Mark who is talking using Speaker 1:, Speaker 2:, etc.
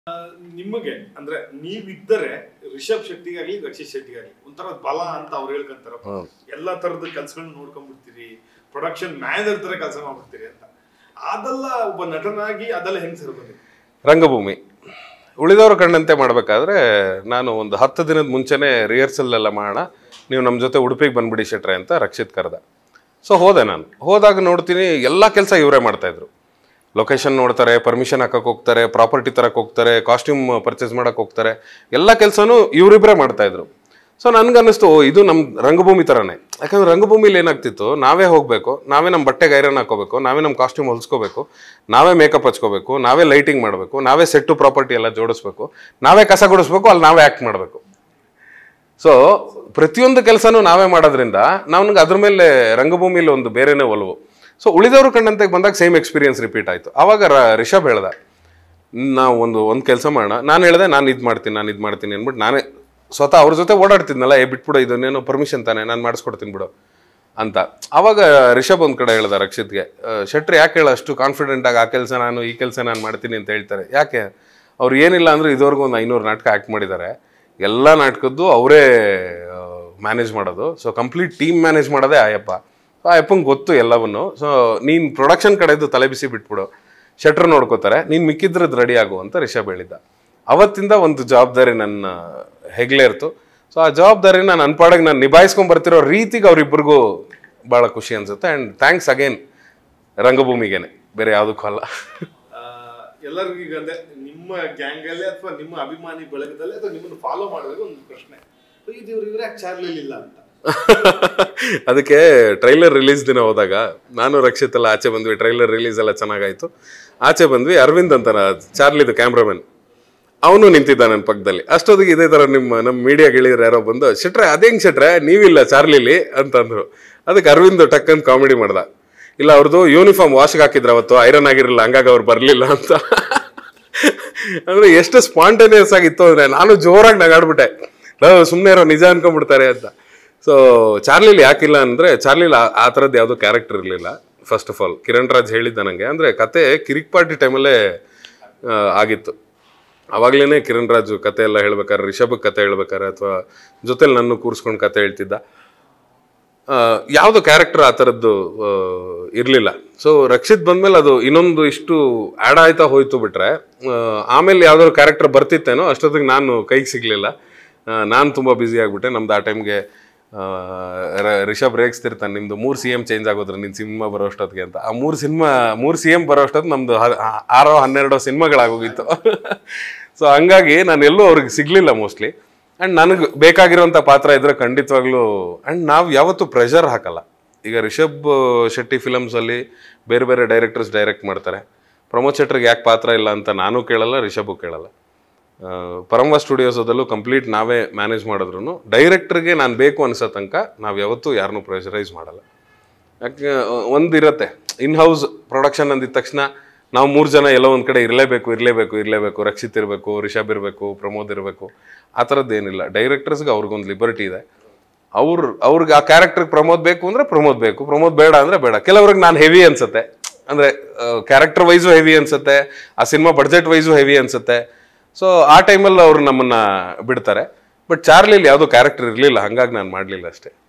Speaker 1: ನಿಮಗೆ ಅಂದ್ರೆ ನೀವಿದ್ದರೆ ರಿಷಬ್ ಶೆಟ್ಟಿಗಾಗ್ಲಿ ರಕ್ಷಿತ್ ಶೆಟ್ಟಿಗಾಗ್ಲಿ ಒಂಥರ ಬಲ ಅಂತ ಅವ್ರು ಹೇಳ್ಕೊಂತಾರ ಎಲ್ಲಾ ತರದ ಕೆಲ್ಸಗಳನ್ನ ನೋಡ್ಕೊಂಡ್ಬಿಡ್ತೀರಿ ಪ್ರೊಡಕ್ಷನ್ ಮ್ಯಾನೇಜರ್ ತರ ಕೆಲಸ ಮಾಡ್ಬಿಡ್ತೀರಿ ಅಂತ ಅದೆಲ್ಲ ಒಬ್ಬ ನಟನಾಗಿ ಅದೆಲ್ಲ ಹೆಂಗ್ ಸರ್ ಬಂದಿದೆ
Speaker 2: ರಂಗಭೂಮಿ ಉಳಿದವರು ಕಂಡಂತೆ ಮಾಡಬೇಕಾದ್ರೆ ನಾನು ಒಂದು ಹತ್ತು ದಿನದ ಮುಂಚೆನೆ ರಿಹರ್ಸಲ್ ಎಲ್ಲ ಮಾಡೋಣ ನೀವು ನಮ್ಮ ಜೊತೆ ಉಡುಪಿಗೆ ಬಂದ್ಬಿಡಿ ಶೆಟ್ರೆ ಅಂತ ರಕ್ಷಿತ್ ಕರೆದ ಸೊ ಹೋದೆ ನಾನು ಹೋದಾಗ ನೋಡ್ತೀನಿ ಎಲ್ಲ ಕೆಲಸ ಇವರೇ ಮಾಡ್ತಾಯಿದ್ರು ಲೊಕೇಶನ್ ನೋಡ್ತಾರೆ ಪರ್ಮಿಷನ್ ಹಾಕಕ್ಕೆ ಹೋಗ್ತಾರೆ ಪ್ರಾಪರ್ಟಿ ತರಕ್ಕೆ ಹೋಗ್ತಾರೆ ಕಾಸ್ಟ್ಯೂಮ್ ಪರ್ಚೇಸ್ ಮಾಡಕ್ಕೆ ಹೋಗ್ತಾರೆ ಎಲ್ಲ ಕೆಲಸನೂ ಇವರಿಬ್ಬರೇ ಮಾಡ್ತಾಯಿದ್ರು ಸೊ ನನ್ಗನ್ನಿಸ್ತು ಓ, ಇದು ನಮ್ಮ ರಂಗಭೂಮಿ ಥರನೇ ಯಾಕಂದ್ರೆ ರಂಗಭೂಮಿಲಿ ಏನಾಗ್ತಿತ್ತು ನಾವೇ ಹೋಗಬೇಕು ನಾವೇ ನಮ್ಮ ಬಟ್ಟೆಗೆ ಐರನ್ ಹಾಕೋಬೇಕು ನಾವೇ ನಮ್ಮ ಕಾಸ್ಟ್ಯೂಮ್ ಹೊಲಿಸ್ಕೋಬೇಕು ನಾವೇ ಮೇಕಪ್ ಹಚ್ಕೋಬೇಕು ನಾವೇ ಲೈಟಿಂಗ್ ಮಾಡಬೇಕು ನಾವೇ ಸೆಟ್ಟು ಪ್ರಾಪರ್ಟಿ ಎಲ್ಲ ಜೋಡಿಸ್ಬೇಕು ನಾವೇ ಕಸ ಗುಡಿಸ್ಬೇಕು ಅಲ್ಲಿ ನಾವೇ ಆ್ಯಕ್ಟ್ ಮಾಡಬೇಕು ಸೊ ಪ್ರತಿಯೊಂದು ಕೆಲಸನೂ ನಾವೇ ಮಾಡೋದ್ರಿಂದ ನಮ್ಗೆ ಅದ್ರ ಮೇಲೆ ರಂಗಭೂಮಿಲಿ ಒಂದು ಬೇರೆನೇ ಒಲವು ಸೊ ಉಳಿದವರು ಕಂಡಂತೆ ಬಂದಾಗ ಸೇಮ್ ಎಕ್ಸ್ಪೀರಿಯನ್ಸ್ ರಿಪೀಟ್ ಆಯಿತು ಅವಾಗ ರ- ರಿಷಬ್ ಹೇಳ್ದ ನಾವು ಒಂದು ಒಂದು ಕೆಲಸ ಮಾಡೋಣ ನಾನು ಹೇಳಿದೆ ನಾನು ಇದು ಮಾಡ್ತೀನಿ ನಾನು ಇದು ಮಾಡ್ತೀನಿ ಅಂದ್ಬಿಟ್ಟು ನಾನೇ ಸ್ವತಃ ಅವ್ರ ಜೊತೆ ಓಡಾಡ್ತಿದ್ನಲ್ಲ ಏ ಬಿಟ್ಬಿಡು ಇದನ್ನೇನೋ ಪರ್ಮಿಷನ್ ತಾನೆ ನಾನು ಮಾಡಿಸ್ಕೊಡ್ತೀನಿ ಬಿಡು ಅಂತ ಅವಾಗ ರಿಷಬ್ ಒಂದು ಕಡೆ ಹೇಳ್ದ ರಕ್ಷಿತ್ಗೆ ಆ, ಶೆಟ್ರಿ ಯಾಕೆ ಹೇಳ ಅಷ್ಟು ಕಾನ್ಫಿಡೆಂಟ್ ಆಗಿ ಆ ಕೆಲಸ ನಾನು ಈ ಕೆಲಸ ನಾನು ಮಾಡ್ತೀನಿ ಅಂತ ಹೇಳ್ತಾರೆ ಯಾಕೆ ಅವ್ರು ಏನಿಲ್ಲ ಅಂದ್ರೆ ಇದುವರೆಗೂ ಒಂದು ಐನೂರು ನಾಟಕ ಆ್ಯಕ್ಟ್ ಮಾಡಿದ್ದಾರೆ ಎಲ್ಲ ನಾಟಕದ್ದು ಅವರೇ ಮ್ಯಾನೇಜ್ ಮಾಡೋದು ಸೊ ಕಂಪ್ಲೀಟ್ ಟೀಮ್ ಮ್ಯಾನೇಜ್ ಮಾಡೋದೇ ಆಯಪ್ಪ ಸೊ ಆಯಪ್ಪಂಗೆ ಗೊತ್ತು ಎಲ್ಲವನ್ನು ಸೊ ನೀನು ಪ್ರೊಡಕ್ಷನ್ ಕಡೆದು ತಲೆ ಬಿಸಿ ಬಿಟ್ಬಿಡು ಶೆಟ್ರ್ ನೋಡ್ಕೋತಾರೆ ನೀನು ಮಿಕ್ಕಿದ್ರದ್ದು ರೆಡಿ ಆಗು ಅಂತ ರಿಷಬ್ ಹೇಳಿದ್ದ ಅವತ್ತಿಂದ ಒಂದು ಜವಾಬ್ದಾರಿ ನನ್ನ ಹೆಗ್ಲೇ ಇರ್ತು ಸೊ ಆ ಜವಾಬ್ದಾರಿ ನಾನು ಅನ್ಪಾಡಾಗಿ ನಾನು ನಿಭಾಯಿಸ್ಕೊಂಡ್ ಬರ್ತಿರೋ ರೀತಿಗೆ ಅವ್ರಿಬ್ರಿಗೂ ಭಾಳ ಖುಷಿ ಅನ್ಸುತ್ತೆ ಆ್ಯಂಡ್ ಥ್ಯಾಂಕ್ಸ್ ಅಗೇನ್ ರಂಗಭೂಮಿಗೇನೆ ಬೇರೆ ಯಾವುದಕ್ಕೂ ಅಲ್ಲ
Speaker 1: ಆ, ಎಲ್ಲರಿಗೂ ಈಗ ಅಂದ್ರೆ ನಿಮ್ಮ ಗ್ಯಾಂಗ್ ಅಲ್ಲಿ ಅಥವಾ ನಿಮ್ಮ ಅಭಿಮಾನಿ ಬಳಗದಲ್ಲಿ ಅಥವಾ ನಿಮ್ಮನ್ನು ಫಾಲೋ ಮಾಡಿದಾಗ ಒಂದು ಪ್ರಶ್ನೆ ಇದು ಇವ್ರು ಇವ್ರು ಯಾಕೆ ಚಾರ್ಲಿಲ್ಲ ಅಂತ
Speaker 2: ಅದಕ್ಕೆ ಟ್ರೈಲರ್ ರಿಲೀಸ್ ದಿನ ಹೋದಾಗ ನಾನು ರಕ್ಷಿತ್ ಎಲ್ಲ ಆಚೆ ಬಂದ್ವಿ ಟ್ರೈಲರ್ ರಿಲೀಸ್ ಎಲ್ಲ ಚೆನ್ನಾಗಾಯ್ತು ಆಚೆ ಬಂದ್ವಿ ಅರವಿಂದ್ ಅಂತ ಚಾರ್ಲಿದು ಕ್ಯಾಮ್ರಾಮನ್ ಅವನು ನಿಂತಿದ್ದ ನನ್ನ ಪಕ್ಕದಲ್ಲಿ ಅಷ್ಟೊತ್ತಿಗೆ ಇದೇ ಥರ ನಿಮ್ಮ ನಮ್ಮ ಮೀಡಿಯಾ ಗೆಳೆಯರು ಯಾರೋ ಬಂದು ಶೆಟ್ರೆ ಅದೇಂಗ್ ಶೆಟ್ರೆ ನೀವಿಲ್ಲ ಚಾರ್ಲಿಲಿ ಅಂತಂದ್ರು ಅದಕ್ಕೆ ಅರವಿಂದ್ ಟಕ್ಕನ್ ಕಾಮಿಡಿ ಮಾಡ್ದ ಇಲ್ಲ ಅವ್ರದ್ದು ಯೂನಿಫಾರ್ಮ್ ವಾಶ್ಗೆ ಹಾಕಿದ್ರು ಅವತ್ತು ಐರನ್ ಆಗಿರಲಿಲ್ಲ ಹಂಗಾಗಿ ಅವ್ರು ಬರಲಿಲ್ಲ ಅಂತ ಅಂದ್ರೆ ಎಷ್ಟು ಸ್ಪಾಂಟೇನಿಯಸ್ ಆಗಿತ್ತು ಅಂದ್ರೆ ನಾನು ಜೋರಾಗಿ ನಗಾಡ್ಬಿಟ್ಟೆ ಸುಮ್ಮನೆ ಇರೋ ನಿಜ ಅನ್ಕೊಂಡ್ಬಿಡ್ತಾರೆ ಅಂತ ಸೊ ಚಾರ್ಲಿಲಿ ಯಾಕಿಲ್ಲ ಅಂದ್ರೆ ಚಾರ್ಲಿಲಿ ಆ- ಆ ಥರದ್ದು ಯಾವುದೋ ಕ್ಯಾರೆಕ್ಟರ್ ಇರಲಿಲ್ಲ first of all Kiran Raj ಹೇಳಿದ್ದ ನನಗೆ ಅಂದ್ರೆ ಕತೆ ಕಿರಿಕ್ ಪಾರ್ಟಿ ಟೈಮಲ್ಲೇ ಆಗಿತ್ತು ಅವಾಗ್ಲೇನೆ ಕಿರಣ್ ರಾಜು ಕತೆ ಎಲ್ಲ ಹೇಳ್ಬೇಕಾದ್ರೆ ರಿಷಬ್ ಕತೆ ಹೇಳ್ಬೇಕಾದ್ರೆ ಅಥವಾ ಜೊತೆಲಿ ನನ್ನ ಕೂರಿಸ್ಕೊಂಡು ಕತೆ ಹೇಳ್ತಿದ್ದ ಯಾವುದು ಕ್ಯಾರೆಕ್ಟರ್ ಆ ಥರದ್ದು ಇರಲಿಲ್ಲ ಸೊ ರಕ್ಷಿತ್ ಬಂದ್ಮೇಲೆ ಅದು ಇನ್ನೊಂದು ಇಷ್ಟು ಆ್ಯಡ್ ಆಯ್ತಾ ಹೋಯ್ತು ಬಿಟ್ರೆ ಆ, ಆಮೇಲೆ ಯಾವ್ದಾದ್ರು ಕ್ಯಾರೆಕ್ಟರ್ ಬರ್ತಿತ್ತೇನೋ ಅಷ್ಟೊತ್ತಿಗೆ ನಾನು ಕೈಗೆ ಸಿಗಲಿಲ್ಲ ನಾನು ತುಂಬ ಬ್ಯುಸಿ ಆಗಿಬಿಟ್ಟೆ ನಮ್ದು ಆ ಟೈಮ್ಗೆ ರಿಷಬ್ ರೇಗಿಸ್ತಿರ್ತಾನೆ ನಿಮ್ದು ಮೂರು ಸಿ ಎಮ್ ಚೇಂಜ್ ಆಗೋದ್ರೆ ನಿನ್ನ ಸಿನಿಮಾ ಬರೋ ಅಷ್ಟೊತ್ತಿಗೆ ಅಂತ ಆ ಮೂರು ಸಿನಿಮಾ ಮೂರು ಸಿ ಎಮ್ ಬರೋ ಅಷ್ಟೊತ್ತು ನಮ್ದು ಹ- ಆ- ಆರೋ ಹನ್ನೆರಡೋ ಸಿನಿಮಾಗಳಾಗೋಗಿತ್ತು ಸೊ ಹಂಗಾಗಿ ನಾನು ಎಲ್ಲೂ ಅವ್ರಿಗೆ ಸಿಗಲಿಲ್ಲ ಮೋಸ್ಟ್ಲಿ ಆ್ಯಂಡ್ ನನಗೆ ಬೇಕಾಗಿರುವಂಥ ಪಾತ್ರ ಇದ್ರೆ ಖಂಡಿತವಾಗ್ಲೂ ಆ್ಯಂಡ್ ನಾವು ಯಾವತ್ತೂ ಪ್ರೆಷರ್ ಹಾಕಲ್ಲ ಈಗ ರಿಷಬ್ ಶೆಟ್ಟಿ ಫಿಲಮ್ಸಲ್ಲಿ ಬೇರೆ ಬೇರೆ ಡೈರೆಕ್ಟರ್ಸ್ ಡೈರೆಕ್ಟ್ ಮಾಡ್ತಾರೆ ಪ್ರಮೋದ್ ಶೆಟ್ರಿಗೆ ಯಾಕೆ ಪಾತ್ರ ಇಲ್ಲ ಅಂತ ನಾನು ಕೇಳಲ್ಲ ರಿಷಬು ಕೇಳಲ್ಲ ಆ, ಪರಂವ ಸ್ಟುಡಿಯೋಸದಲ್ಲೂ ಕಂಪ್ಲೀಟ್ ನಾವೇ ಮ್ಯಾನೇಜ್ ಮಾಡಿದ್ರು ಡೈರೆಕ್ಟರ್ಗೆ ನಾನು ಬೇಕು ಅನ್ಸೋ ತನಕ ನಾವು ಯಾವತ್ತೂ ಯಾರನ್ನೂ ಪ್ರೆಷರೈಸ್ ಮಾಡಲ್ಲ ಯಾಕೆ ಒಂದಿರತ್ತೆ ಇನ್ ಹೌಸ್ ಪ್ರೊಡಕ್ಷನ್ ಅಂದಿದ ತಕ್ಷಣ ನಾವು ಮೂರು ಜನ ಎಲ್ಲೋ ಒಂದು ಕಡೆ ಇರಲೇಬೇಕು ಇರಲೇಬೇಕು ಇರಲೇಬೇಕು ರಕ್ಷಿತ್ ಇರಬೇಕು ರಿಷಬ್ ಇರಬೇಕು ಪ್ರಮೋದ್ ಇರಬೇಕು ಆ ಥರದ್ದು ಏನಿಲ್ಲ ಡೈರೆಕ್ಟರ್ಸ್ಗೆ ಅವ್ರಿಗೊಂದು ಲಿಬರ್ಟಿ ಇದೆ ಅವ್ರು ಅವ್ರಿಗೆ ಆ ಕ್ಯಾರೆಕ್ಟರ್ಗೆ ಪ್ರಮೋದ್ ಬೇಕು ಅಂದರೆ ಪ್ರಮೋದ್ ಬೇಕು ಪ್ರಮೋದ್ ಬೇಡ ಅಂದರೆ ಬೇಡ ಕೆಲವ್ರಿಗೆ ನಾನು ಹೆವಿ ಅನ್ಸುತ್ತೆ ಅಂದರೆ ಕ್ಯಾರೆಕ್ಟರ್ ವೈಸು ಹೆವಿ ಅನ್ಸುತ್ತೆ ಆ ಸಿನಿಮಾ ಬಡ್ಜೆಟ್ ವೈಸು ಹೆವಿ ಅನ್ಸುತ್ತೆ ಸೊ ಆ ಟೈಮಲ್ಲಿ ಅವ್ರು ನಮ್ಮನ್ನ ಬಿಡ್ತಾರೆ ಬಟ್ ಚಾರ್ಲಿಲಿ ಯಾವುದೋ ಕ್ಯಾರೆಕ್ಟರ್ ಇರಲಿಲ್ಲ ಹಂಗಾಗಿ ನಾನು ಮಾಡಲಿಲ್ಲ ಅಷ್ಟೇ